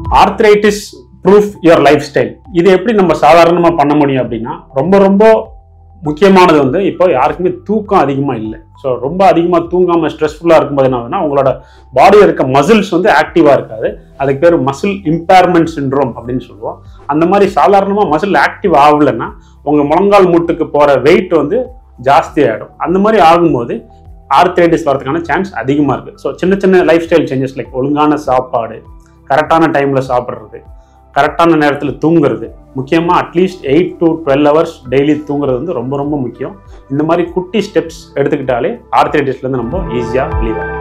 arthritis proof your lifestyle இது எப்படி நம்ம சாதாரணமாக பண்ண முடியும் அப்படின்னா ரொம்ப ரொம்ப முக்கியமானது வந்து இப்போ யாருக்குமே தூக்கம் அதிகமாக இல்லை ஸோ ரொம்ப அதிகமாக தூங்காமல் ஸ்ட்ரெஸ்ஃபுல்லாக இருக்கும்போது என்ன ஆகுதுன்னா உங்களோட பாடியில் இருக்க மசில்ஸ் வந்து ஆக்டிவாக இருக்காது அதுக்கு பேர் மசில் இம்பேர்மெண்ட் சிண்ட்ரோம் அப்படின்னு சொல்லுவோம் அந்த மாதிரி சாதாரணமாக மசில் ஆக்டிவ் ஆகலைன்னா உங்கள் முழங்கால் மூட்டுக்கு போகிற வெயிட் வந்து ஜாஸ்தி ஆகிடும் அந்த மாதிரி ஆகும்போது ஆர்த்ரைட்டிஸ் வரதுக்கான சான்ஸ் அதிகமாக இருக்குது ஸோ சின்ன சின்ன லைஃப் ஸ்டைல் சேஞ்சஸ் லைக் ஒழுங்கான சாப்பாடு கரெக்டான டைமில் சாப்பிட்றது கரெக்டான நேரத்தில் தூங்குறது முக்கியமாக at least eight to twelve hours daily தூங்குறது வந்து ரொம்ப ரொம்ப முக்கியம் இந்த மாதிரி குட்டி ஸ்டெப்ஸ் எடுத்துக்கிட்டாலே ஆர்த்ரைட்டிஸ்லேருந்து நம்ம ஈஸியாக ரிலீவ் ஆகும்